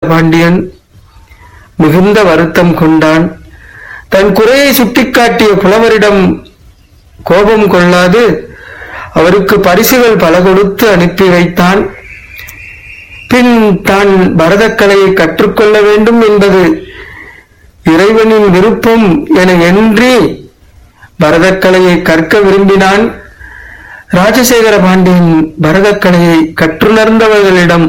பாண்டியன் மிகுந்த வருத்தம் கொண்டான் தன் குறையை சுட்டிக்காட்டிய புலவரிடம் கோபம் கொள்ளாது அவருக்கு பரிசுகள் பல கொடுத்து அனுப்பி வைத்தான் பின் தான் பரதக்கலையை கற்றுக்கொள்ள வேண்டும் என்பது இறைவனின் விருப்பம் என எண்ணி பரதக்கலையை கற்க விரும்பினான் ராஜசேகர பாண்டியன் பரதக்கலையை கற்றுணர்ந்தவர்களிடம்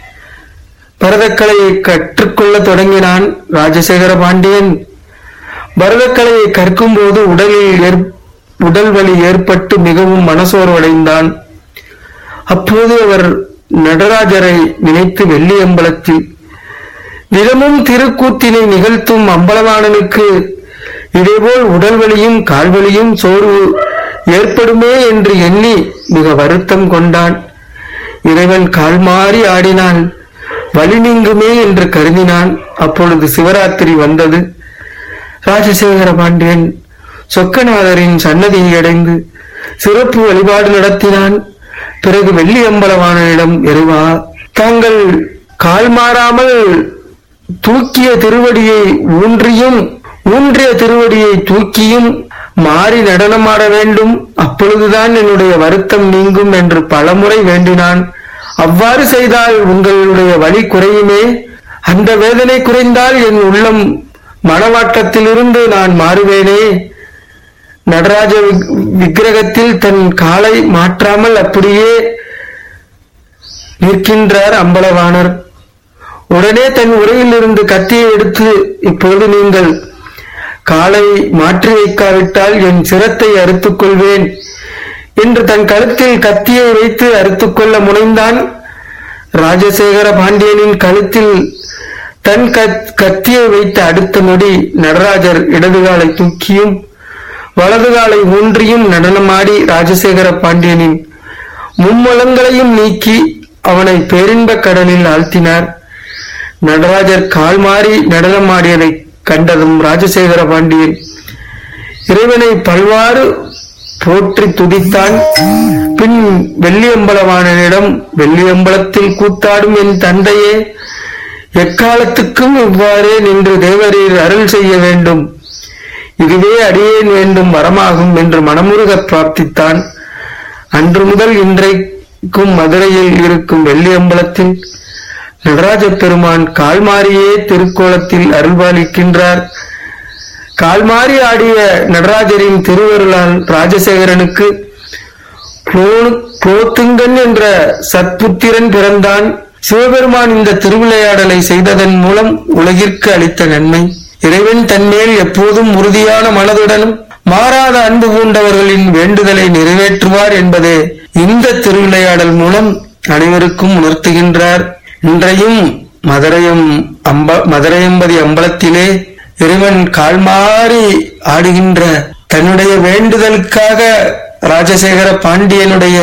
பரதக்கலையை கற்றுக்கொள்ள தொடங்கினான் ராஜசேகர பாண்டியன் பரதக்கலையை கற்கும் போது உடலில் ஏற்- உடல் வலி ஏற்பட்டு மிகவும் மனசோர்வடைந்தான் அப்போது அவர் நடராஜரை நினைத்து வெள்ளியம்பலத்தில் தினமும் திருக்கூத்தினை நிகழ்த்தும் அம்பலவாணனுக்கு இதேபோல் உடல் வலியும் கால்வலியும் சோர்வு ஏற்படுமே என்று எண்ணி மிக வருத்தம் கொண்டான் இறைவன் கால் மாறி ஆடினால் வலி நீங்குமே என்று கருதினான் அப்பொழுது சிவராத்திரி வந்தது ராஜசேகர பாண்டியன் சொக்கநாதரின் சன்னதியை அடைந்து சிறப்பு வழிபாடு நடத்தினான் பிறகு வெள்ளியம்பலவாணனிடம் இறைவா தாங்கள் கால் மாறாமல் தூக்கிய திருவடியை ஊன்றியும் ஊன்றிய திருவடியை தூக்கியும் மாறி நடனமாட வேண்டும் அப்பொழுதுதான் என்னுடைய வருத்தம் நீங்கும் என்று பலமுறை வேண்டினான் அவ்வாறு செய்தால் உங்களுடைய வழி குறையுமே அந்த வேதனை குறைந்தால் என் உள்ளம் மனவாட்டத்திலிருந்து நான் மாறுவேனே நடராஜ விக்- விக்கிரகத்தில் தன் காலை மாற்றாமல் அப்படியே நிற்கின்றார் அம்பலவாணர் உடனே தன் உரையிலிருந்து கத்தியை எடுத்து இப்பொழுது நீங்கள் காலை மாற்றி வைக்காவிட்டால் என் சிரத்தை அறுத்துக் கொள்வேன் என்று தன் கழுத்தில் கத்தியை வைத்து அறுத்துக் கொள்ள முனைந்தான் ராஜசேகர பாண்டியனின் கழுத்தில் தன் கத்- கத்தியை வைத்த அடுத்த நொடி நடராஜர் இடது காலை தூக்கியும் வலது காலை ஊன்றியும் நடனமாடி ராஜசேகர பாண்டியனின் மும்மலங்களையும் நீக்கி அவனை பேரின்பக் கடலில் ஆழ்த்தினார் நடராஜர் கால் மாறி நடனமாடியதை கண்டதும் ராஜசேகர பாண்டியன் இறைவனை பல்வாறு போற்றி துதித்தான் பின் வெள்ளியம்பலவாணனிடம் வெள்ளியம்பலத்தில் கூத்தாடும் என் தந்தையே எக்காலத்துக்கும் இவ்வாறே நின்று தேவரீர் அருள் செய்ய வேண்டும் இதுவே அடியேன் வேண்டும் வரமாகும் என்று மனமுருக பிரார்த்தித்தான் அன்று முதல் இன்றைக்கும் மதுரையில் இருக்கும் வெள்ளியம்பலத்தில் நடராஜ பெருமான் கால்மாரியே திருக்கோலத்தில் அருள்பாலிக்கின்றார் கால்மாறி ஆடிய நடராஜரின் திருவருளால் ராஜசேகரனுக்கு குலோ- குலோத்துங்கன் என்ற சத்புத்திரன் பிறந்தான் சிவபெருமான் இந்த திருவிளையாடலை செய்ததன் மூலம் உலகிற்கு அளித்த நன்மை இறைவன் தன்மேல் எப்போதும் உறுதியான மனதுடனும் மாறாத அன்பு பூண்டவர்களின் வேண்டுதலை நிறைவேற்றுவார் என்பதே இந்த திருவிளையாடல் மூலம் அனைவருக்கும் உணர்த்துகின்றார் இன்றையும் மதுரையம் அம்ப மதுரையம்பதி அம்பலத்திலே இறைவன் கால்மாறி ஆடுகின்ற தன்னுடைய வேண்டுதலுக்காக ராஜசேகர பாண்டியனுடைய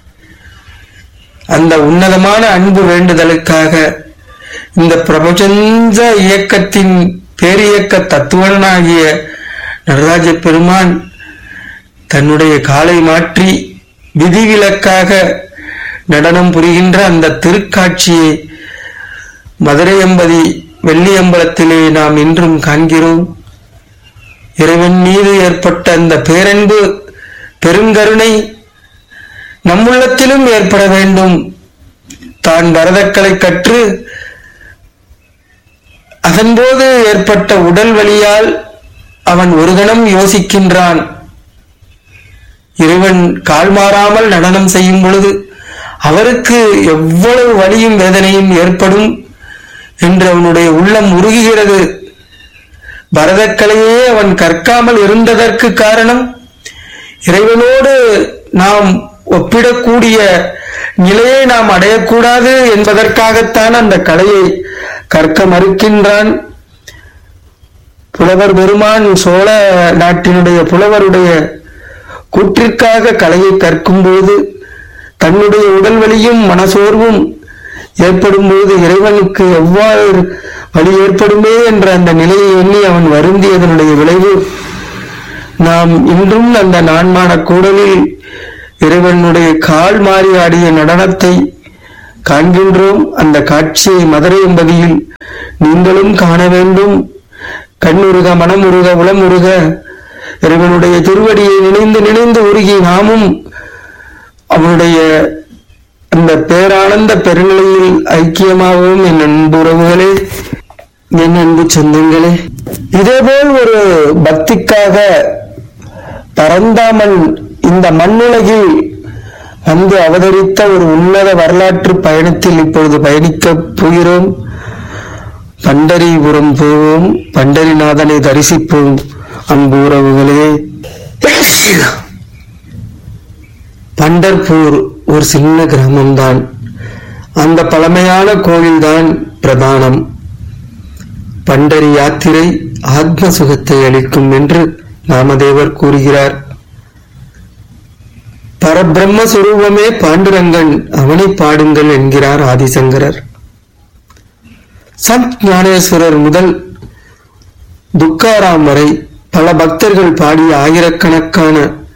அந்த உன்னதமான அன்பு வேண்டுதலுக்காக இந்த பிரபஞ்ச இயக்கத்தின் பேரியக்க தத்துவனாகிய நடராஜ பெருமான் தன்னுடைய காலை மாற்றி விதிவிலக்காக நடனம் புரிகின்ற அந்த திருக்காட்சியை மதுரை அம்பதி வெள்ளியம்பலத்திலே நாம் இன்றும் காண்கிறோம் இறைவன் மீது ஏற்பட்ட அந்த பேரன்பு பெருங்கருணை நம்முள்ளத்திலும் ஏற்பட வேண்டும் தான் பரதக்கலை கற்று அதன்போது ஏற்பட்ட உடல் வலியால் அவன் ஒரு கணம் யோசிக்கின்றான் இறைவன் கால் மாறாமல் நடனம் செய்யும் பொழுது அவருக்கு எவ்வளவு வலியும் வேதனையும் ஏற்படும் என்று அவனுடைய உள்ளம் உருகுகிறது பரதக்கலையே அவன் கற்காமல் இருந்ததற்கு காரணம் இறைவனோடு நாம் ஒப்பிடக்கூடிய நிலையை நாம் அடையக்கூடாது என்பதற்காகத்தான் அந்த கலையை கற்க மறுக்கின்றான் புலவர் பெருமான் சோழ நாட்டினுடைய புலவருடைய கூற்றிற்காக கலையை கற்கும்போது தன்னுடைய உடல் வலியும் மனசோர்வும் ஏற்படும் போது இறைவனுக்கு எவ்வாறு வலி ஏற்படுமே என்ற அந்த நிலையை எண்ணி அவன் வருந்தியதனுடைய விளைவு நாம் இன்றும் அந்த நான்மான கூடலில் இறைவனுடைய கால் மாறி ஆடிய நடனத்தை காண்கின்றோம் அந்த காட்சியை மதுரை என்பதில் நீங்களும் காண வேண்டும் கண்ணுருக மனமுருக உளமுருக இறைவனுடைய திருவடியை நினைந்து நினைந்து உருகி நாமும் அவனுடைய அந்த பேரானந்த பெருநிலையில் ஐக்கியமாகவும் என் அன்புறவுகளே என் அன்பு சொந்தங்களே இதேபோல் ஒரு பக்திக்காக பரந்தாமன் இந்த மண்ணுலகில் வந்து அவதரித்த ஒரு உன்னத வரலாற்று பயணத்தில் இப்பொழுது பயணிக்கப் போகிறோம் பண்டரிபுரம் போவோம் பண்டரிநாதனை தரிசிப்போம் அன்பு உறவுகளே பண்டர்பூர் ஒரு சின்ன கிராமம்தான் அந்த பழமையான கோவில்தான் பிரதானம் பண்டரி யாத்திரை ஆத்ம சுகத்தை அளிக்கும் என்று நாமதேவர் கூறுகிறார் பரபிரம்ம சுரூபமே பாண்டுரங்கன் அவனை பாடுங்கள் என்கிறார் ஆதிசங்கரர் சந்த் ஞானேஸ்வரர் முதல் துக்காராம் வரை பல பக்தர்கள் பாடிய ஆயிரக்கணக்கான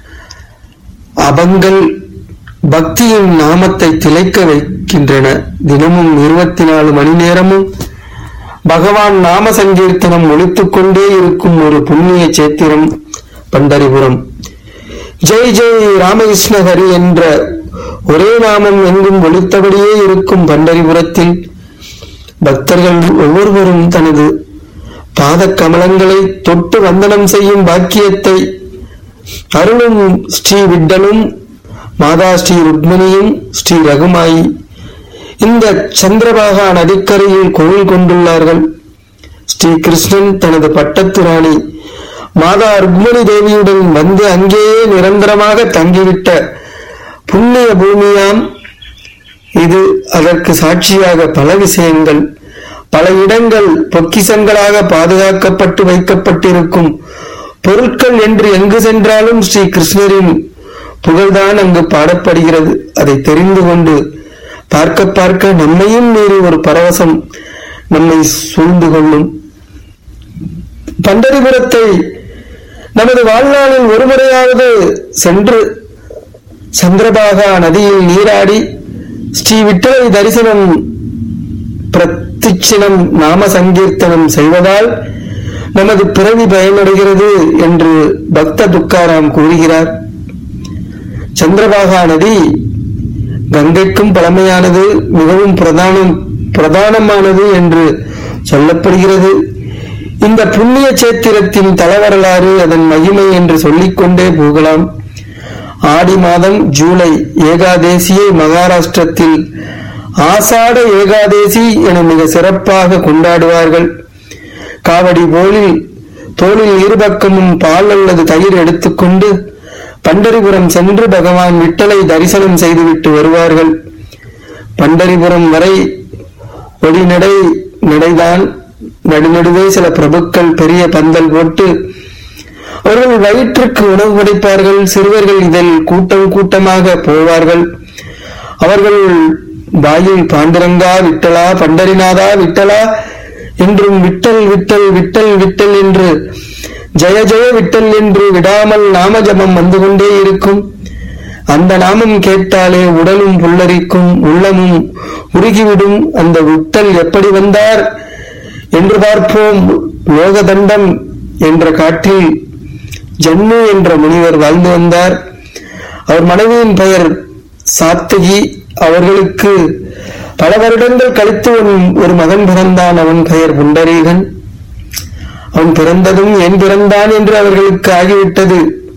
அபங்கள் பக்தியின் நாமத்தை திளைக்க வைக்கின்றன தினமும் இருபத்தி நாலு மணி நேரமும் பகவான் நாம சங்கீர்த்தனம் ஒழித்துக் கொண்டே இருக்கும் ஒரு புண்ணிய சேத்திரம் பண்டரிபுரம் ஜெய் ஜெய் ராமகிருஷ்ண ஹரி என்ற ஒரே நாமம் எங்கும் ஒழித்தபடியே இருக்கும் பண்டரிபுரத்தில் பக்தர்கள் ஒவ்வொருவரும் தனது பாத கமலங்களை தொட்டு வந்தனம் செய்யும் பாக்கியத்தை அருளும் ஸ்ரீ விட்டலும் மாதா ஸ்ரீ ருக்மிணியும் ஸ்ரீ ரகுமாயி இந்த சந்திரபாகா நதிக்கரையில் கோவில் கொண்டுள்ளார்கள் ஸ்ரீ கிருஷ்ணன் தனது பட்டத்து ராணி மாதா ருக்மிணி தேவியுடன் வந்து அங்கேயே நிரந்தரமாக தங்கிவிட்ட புண்ணிய பூமியாம் இது அதற்கு சாட்சியாக பல விஷயங்கள் பல இடங்கள் பொக்கிசங்களாக பாதுகாக்கப்பட்டு வைக்கப்பட்டிருக்கும் பொருட்கள் என்று எங்கு சென்றாலும் ஸ்ரீ கிருஷ்ணரின் புகழ்தான் அங்கு பாடப்படுகிறது அதை தெரிந்து கொண்டு பார்க்க பார்க்க நம்மையும் மீறி ஒரு பரவசம் நம்மை சூழ்ந்து கொள்ளும் பண்டரிபுரத்தை நமது வாழ்நாளில் ஒருமுறையாவது சென்று சந்திரபாகா நதியில் நீராடி ஸ்ரீ விட்டலை தரிசனம் பிரத்திச்சினம் நாம சங்கீர்த்தனம் செய்வதால் நமது பிறவி பயனடைகிறது என்று பக்த துக்காராம் கூறுகிறார் சந்திரபாகா நதி கங்கைக்கும் பழமையானது மிகவும் பிரதானம் பிரதானமானது என்று சொல்லப்படுகிறது இந்த புண்ணிய சேத்திரத்தின் தலவரலாறு அதன் மகிமை என்று சொல்லிக்கொண்டே போகலாம் ஆடி மாதம் ஜூலை ஏகாதேசியை மகாராஷ்டிரத்தில் ஆசாட ஏகாதேசி என மிக சிறப்பாக கொண்டாடுவார்கள் காவடி போலில் தோளில் இருபக்கமும் பால் அல்லது தயிர் எடுத்துக்கொண்டு பண்டரிபுரம் சென்று பகவான் விட்டலை தரிசனம் செய்துவிட்டு வருவார்கள் பண்டரிபுரம் வரை ஒளிநடை நடைதான் நடுநடுவே சில பிரபுக்கள் பெரிய பந்தல் போட்டு அவர்கள் வயிற்றுக்கு உணவு படைப்பார்கள் சிறுவர்கள் இதில் கூட்டம் கூட்டமாக போவார்கள் அவர்கள் வாயில் பாண்டுரங்கா விட்டலா பண்டரிநாதா விட்டலா என்றும் விட்டல் விட்டல் விட்டல் விட்டல் என்று ஜெய ஜெய விட்டல் என்று விடாமல் நாம ஜபம் வந்து கொண்டே இருக்கும் அந்த நாமம் கேட்டாலே உடலும் புல்லரிக்கும் உள்ளமும் உருகிவிடும் அந்த விட்டல் எப்படி வந்தார் என்று பார்ப்போம் லோகதண்டம் என்ற காட்டில் ஜன்னு என்ற முனிவர் வாழ்ந்து வந்தார் அவர் மனைவியின் பெயர் சாத்தகி அவர்களுக்கு பல வருடங்கள் கழித்து ஒரு- ஒரு மகன் பிறந்தான் அவன் பெயர் புண்டரீகன் அவன் பிறந்ததும் ஏன் பிறந்தான் என்று அவர்களுக்கு ஆகிவிட்டது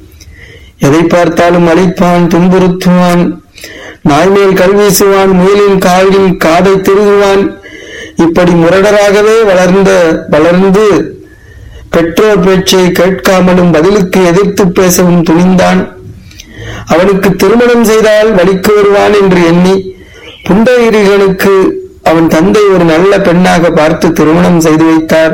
எதை பார்த்தாலும் அழிப்பான் துன்புறுத்துவான் நாய்மேல் கல் வீசுவான் முயலின் காலில் காதை திருகுவான் இப்படி முரடராகவே வளர்ந்த வளர்ந்து பெற்றோர் பேச்சை கேட்காமலும் பதிலுக்கு எதிர்த்து பேசவும் துணிந்தான் அவனுக்கு திருமணம் செய்தால் வலிக்கு வருவான் என்று எண்ணி புண்டகிரிகளுக்கு அவன் தந்தை ஒரு நல்ல பெண்ணாக பார்த்து திருமணம் செய்து வைத்தார்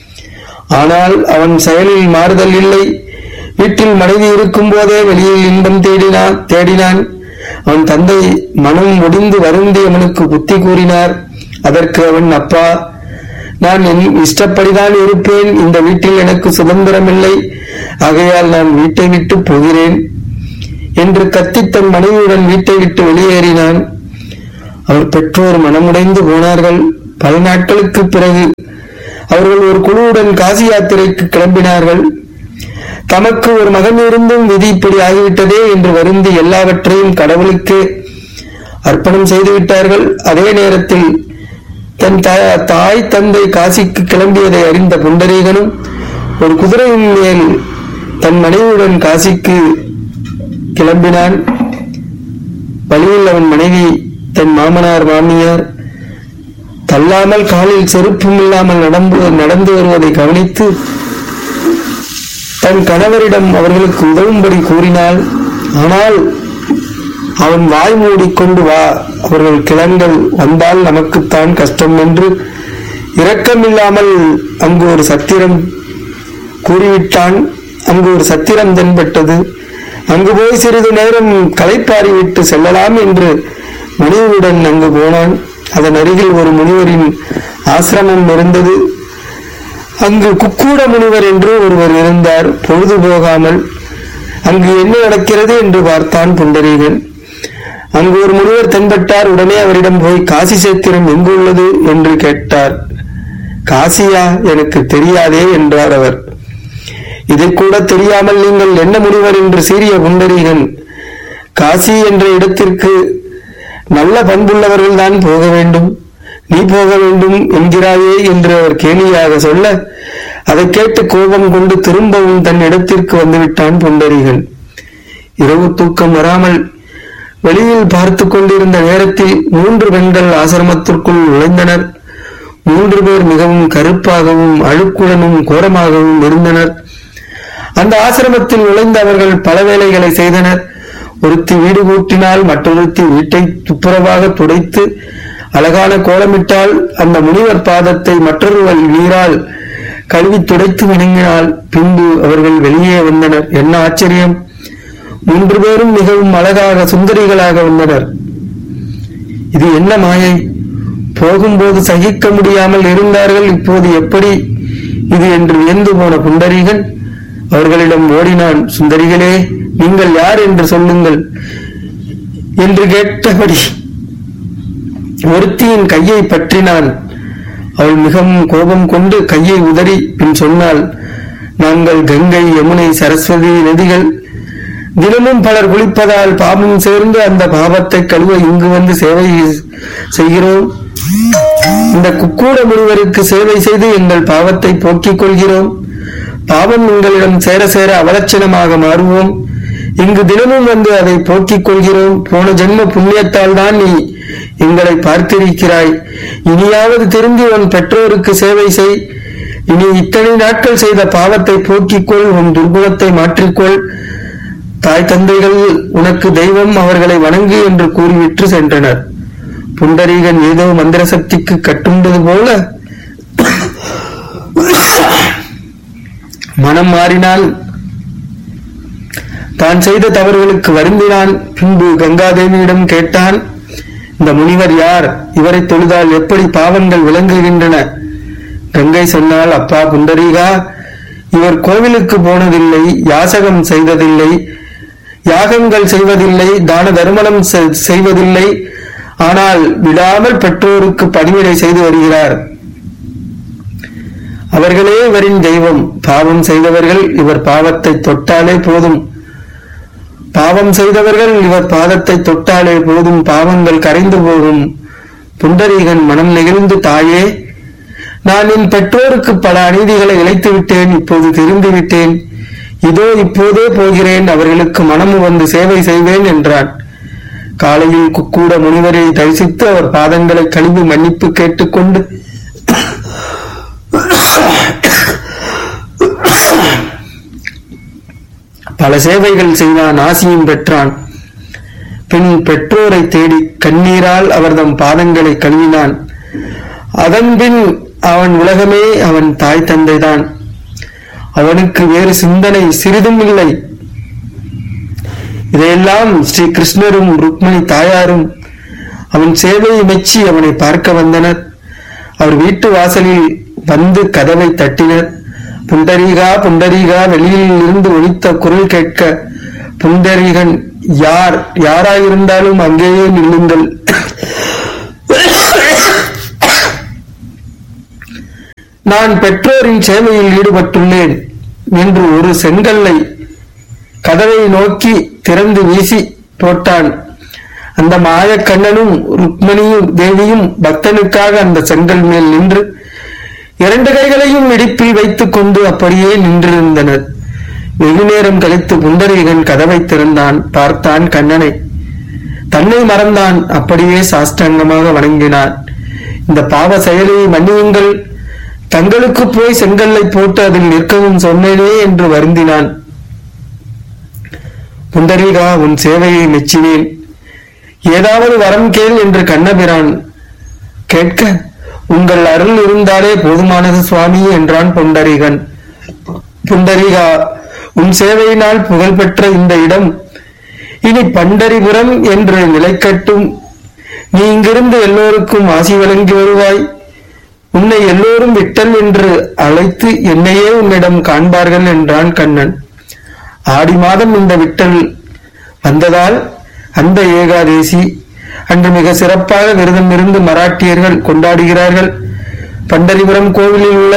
ஆனால் அவன் செயலில் மாறுதல் இல்லை வீட்டில் மனைவி இருக்கும் போதே வெளியில் இன்பம் தேடினான் தேடினான் அவன் தந்தை மனம் முடிந்து வருந்தி அவனுக்கு புத்தி கூறினார் அதற்கு அவன் அப்பா நான் என் இஷ்டப்படிதான் இருப்பேன் இந்த வீட்டில் எனக்கு சுதந்திரமில்லை ஆகையால் நான் வீட்டை விட்டு போகிறேன் என்று கத்தி தன் மனைவியுடன் வீட்டை விட்டு வெளியேறினான் அவர் பெற்றோர் மனமுடைந்து போனார்கள் பல நாட்களுக்கு பிறகு அவர்கள் ஒரு குழுவுடன் காசி யாத்திரைக்கு கிளம்பினார்கள் தமக்கு ஒரு மகன் இருந்தும் விதி இப்படி ஆகிவிட்டதே என்று வருந்தி எல்லாவற்றையும் கடவுளுக்கு அர்ப்பணம் செய்து விட்டார்கள் அதே நேரத்தில் தன் த- தாய் தந்தை காசிக்கு கிளம்பியதை அறிந்த புண்டரீகனும் ஒரு குதிரையின் மேல் தன் மனைவியுடன் காசிக்கு கிளம்பினான் வழியில் அவன் மனைவி தன் மாமனார் மாமியார் தள்ளாமல் காலில் செருப்பும் இல்லாமல் நடந்து நடந்து வருவதை கவனித்து தன் கணவரிடம் அவர்களுக்கு உதவும்படி கூறினாள் ஆனால் அவன் வாய் மூடிக்கொண்டு வா அவர்கள் கிளங்கள் வந்தால் நமக்குத்தான் கஷ்டம் என்று இரக்கமில்லாமல் அங்கு ஒரு சத்திரம் கூறிவிட்டான் அங்கு ஒரு சத்திரம் தென்பட்டது அங்கு போய் சிறிது நேரம் களைப்பாரி விட்டு செல்லலாம் என்று மனைவியுடன் அங்கு போனான் அதன் அருகில் ஒரு முனிவரின் ஆசிரமம் இருந்தது அங்கு குக்கூட முனிவர் என்று ஒருவர் இருந்தார் பொழுது போகாமல் அங்கு என்ன நடக்கிறது என்று பார்த்தான் புண்டரீகன் அங்கு ஒரு முனிவர் தென்பட்டார் உடனே அவரிடம் போய் காசி சேத்திரம் எங்கு உள்ளது என்று கேட்டார் காசியா எனக்கு தெரியாதே என்றார் அவர் இதை கூட தெரியாமல் நீங்கள் என்ன முனிவர் என்று சீரிய புண்டரீகன் காசி என்ற இடத்திற்கு நல்ல பண்புள்ளவர்கள் தான் போக வேண்டும் நீ போக வேண்டும் என்கிறாயே என்று அவர் கேலியாக சொல்ல அதை கேட்டு கோபம் கொண்டு திரும்பவும் தன் இடத்திற்கு வந்துவிட்டான் புண்டரீகன் இரவு தூக்கம் வராமல் வெளியில் பார்த்து கொண்டிருந்த நேரத்தில் மூன்று பெண்கள் ஆசிரமத்திற்குள் நுழைந்தனர் மூன்று பேர் மிகவும் கருப்பாகவும் அழுக்குடனும் கோரமாகவும் இருந்தனர் அந்த ஆசிரமத்தில் நுழைந்த அவர்கள் பல வேலைகளை செய்தனர் ஒருத்தி வீடு கூட்டினால் மற்றொருத்தி வீட்டை துப்புரவாக துடைத்து அழகான கோலமிட்டால் அந்த முனிவர் பாதத்தை மற்றொருவர் நீரால் கழுவி துடைத்து வணங்கினால் பின்பு அவர்கள் வெளியே வந்தனர் என்ன ஆச்சரியம் மூன்று பேரும் மிகவும் அழகாக சுந்தரிகளாக வந்தனர் இது என்ன மாயை போகும்போது சகிக்க முடியாமல் இருந்தார்கள் இப்போது எப்படி இது என்று வியந்து போன புண்டரீகன் அவர்களிடம் ஓடினான் சுந்தரிகளே நீங்கள் யார் என்று சொல்லுங்கள் என்று கேட்டபடி ஒருத்தியின் கையை பற்றினான் அவள் மிகவும் கோபம் கொண்டு கையை உதறி பின் சொன்னாள் நாங்கள் கங்கை யமுனை சரஸ்வதி நதிகள் தினமும் பலர் குளிப்பதால் பாவம் சேர்ந்து அந்த பாவத்தை கழுவ இங்கு வந்து சேவை செய்கிறோம் இந்த குக்கூட முனிவருக்கு சேவை செய்து எங்கள் பாவத்தை போக்கிக் கொள்கிறோம் பாவம் உங்களிடம் சேர சேர அவலட்சணமாக மாறுவோம் இங்கு தினமும் வந்து அதை போக்கிக் கொள்கிறோம் போன ஜென்ம புண்ணியத்தால் தான் நீ எங்களை பார்த்திருக்கிறாய் இனியாவது திரும்பி உன் பெற்றோருக்கு சேவை செய் இனி இத்தனை நாட்கள் செய்த பாவத்தை போக்கிக்கொள் உன் துர்குணத்தை மாற்றிக்கொள் தாய் தந்தைகள் உனக்கு தெய்வம் அவர்களை வணங்கு என்று கூறிவிட்டு சென்றனர் புண்டரீகன் ஏதோ மந்திர சக்திக்கு கட்டுண்டது போல மனம் மாறினால் தான் செய்த தவறுகளுக்கு வருந்தினான் பின்பு கங்காதேவியிடம் கேட்டான் இந்த முனிவர் யார் இவரை தொழுதால் எப்படி பாவங்கள் விளங்குகின்றன கங்கை சொன்னால் அப்பா புண்டரீகா இவர் கோவிலுக்கு போனதில்லை யாசகம் செய்ததில்லை யாகங்கள் செய்வதில்லை தான தர்மனம் செ- செய்வதில்லை ஆனால் விடாமல் பெற்றோருக்கு பணிவிடை செய்து வருகிறார் அவர்களே இவரின் தெய்வம் பாவம் செய்தவர்கள் இவர் பாவத்தை தொட்டாலே போதும் பாவம் செய்தவர்கள் இவர் பாதத்தை தொட்டாலே போதும் பாவங்கள் கரைந்து போகும் புண்டரீகன் மனம் நெகிழ்ந்து தாயே நான் என் பெற்றோருக்கு பல அநீதிகளை இழைத்து விட்டேன் இப்போது திரும்பி விட்டேன் இதோ இப்போதே போகிறேன் அவர்களுக்கு மனம் வந்து சேவை செய்வேன் என்றான் காலையில் குக்கூட முனிவரை தரிசித்து அவர் பாதங்களை கழுவி மன்னிப்பு கேட்டுக்கொண்டு பல சேவைகள் செய்தான் ஆசியும் பெற்றான் பின் பெற்றோரை தேடி கண்ணீரால் அவர்தம் பாதங்களை கழுவினான் அதன்பின் அவன் உலகமே அவன் தாய் தந்தைதான் அவனுக்கு வேறு சிந்தனை சிறிதும் இல்லை இதையெல்லாம் ஸ்ரீ கிருஷ்ணரும் ருக்மணி தாயாரும் அவன் சேவையை மெச்சி அவனை பார்க்க வந்தனர் அவர் வீட்டு வாசலில் வந்து கதவை தட்டினர் புண்டரீகா புண்டரீகா வெளியில் இருந்து ஒலித்த குரல் கேட்க புண்டரீகன் யார் யாராயிருந்தாலும் அங்கேயே நில்லுங்கள் நான் பெற்றோரின் சேவையில் ஈடுபட்டுள்ளேன் என்று ஒரு செங்கல்லை கதவை நோக்கி திறந்து வீசி போட்டான் அந்த மாயக்கண்ணனும் ருக்மணியும் தேவியும் பக்தனுக்காக அந்த செங்கல் மேல் நின்று இரண்டு கைகளையும் இடுப்பில் வைத்துக் கொண்டு அப்படியே நின்றிருந்தனர் வெகு நேரம் கழித்து புண்டரீகன் கதவை திறந்தான் பார்த்தான் கண்ணனை தன்னை மறந்தான் அப்படியே சாஷ்டாங்கமாக வணங்கினான் இந்த பாவ செயலை மன்னியுங்கள் தங்களுக்கு போய் செங்கல்லை போட்டு அதில் நிற்கவும் சொன்னேனே என்று வருந்தினான் புண்டரீகா உன் சேவையை மெச்சினேன் ஏதாவது வரம் கேள் என்று கண்ணபிரான் கேட்க உங்கள் அருள் இருந்தாலே போதுமானது சுவாமி என்றான் புண்டரீகன் புண்டரீகா உன் சேவையினால் புகழ்பெற்ற இந்த இடம் இனி பண்டரிபுரம் என்று நிலைக்கட்டும் நீ இங்கிருந்து எல்லோருக்கும் ஆசி வழங்கி வருவாய் உன்னை எல்லோரும் விட்டல் என்று அழைத்து என்னையே உன்னிடம் காண்பார்கள் என்றான் கண்ணன் ஆடி மாதம் இந்த விட்டல் வந்ததால் அந்த ஏகாதேசி அன்று மிக சிறப்பாக விரதம் இருந்து மராட்டியர்கள் கொண்டாடுகிறார்கள் பண்டரிபுரம் கோவிலில் உள்ள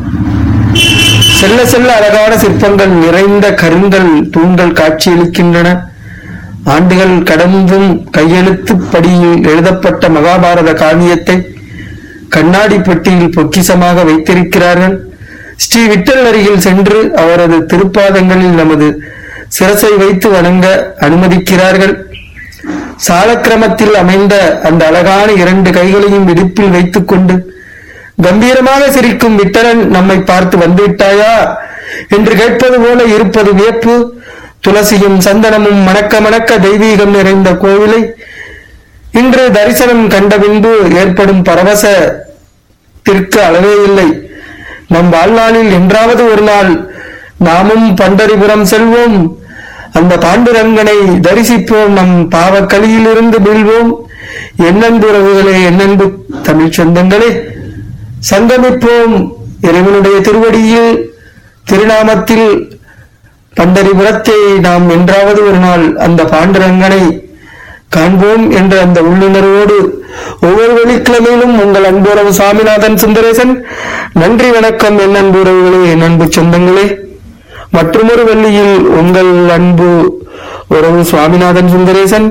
செல்ல செல்ல அழகான சிற்பங்கள் நிறைந்த கருங்கல் தூண்கள் காட்சியளிக்கின்றன ஆண்டுகள் கடந்தும் கையெழுத்து படியில் எழுதப்பட்ட மகாபாரத காவியத்தை கண்ணாடி பெட்டியில் பொக்கிசமாக வைத்திருக்கிறார்கள் ஸ்ரீ விட்டல் அருகில் சென்று அவரது திருப்பாதங்களில் நமது சிரசை வைத்து வணங்க அனுமதிக்கிறார்கள் சாலக்கிரமத்தில் அமைந்த அந்த அழகான இரண்டு கைகளையும் இடுப்பில் வைத்துக் கொண்டு கம்பீரமாக சிரிக்கும் விட்டலன் நம்மை பார்த்து வந்துவிட்டாயா என்று கேட்பது போல இருப்பது வியப்பு துளசியும் சந்தனமும் மணக்க மணக்க தெய்வீகம் நிறைந்த கோவிலை இன்று தரிசனம் கண்ட பின்பு ஏற்படும் பரவசத்திற்கு அளவே இல்லை நம் வாழ்நாளில் என்றாவது ஒரு நாள் நாமும் பண்டரிபுரம் செல்வோம் அந்த பாண்டுரங்கனை தரிசிப்போம் நம் பாவக்கலியிலிருந்து மீள்வோம் என்னன்பு உறவுகளே என்னன்பு தமிழ் சொந்தங்களே சங்கமிப்போம் இறைவனுடைய திருவடியில் திருநாமத்தில் பண்டரிபுரத்தை நாம் என்றாவது ஒரு நாள் அந்த பாண்டுரங்கனை காண்போம் என்ற அந்த உள்ளுணர்வோடு ஒவ்வொரு வெள்ளிக்கிழமையிலும் உங்கள் அன்புறவு சாமிநாதன் சுந்தரேசன் நன்றி வணக்கம் என் அன்பு உறவுகளே என் அன்பு சொந்தங்களே மற்றொரு வெள்ளியில் உங்கள் அன்பு உறவு சுவாமிநாதன் சுந்தரேசன்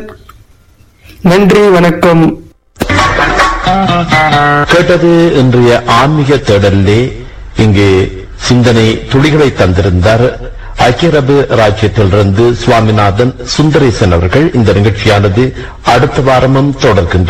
நன்றி வணக்கம் கேட்டது இன்றைய ஆன்மீக தேடலிலே இங்கு சிந்தனை துளிகளை தந்திருந்தார் ஐக்கிய அரபு ராஜ்யத்திலிருந்து சுவாமிநாதன் சுந்தரேசன் அவர்கள் இந்த நிகழ்ச்சியானது அடுத்த வாரமும் தொடர்கின்றது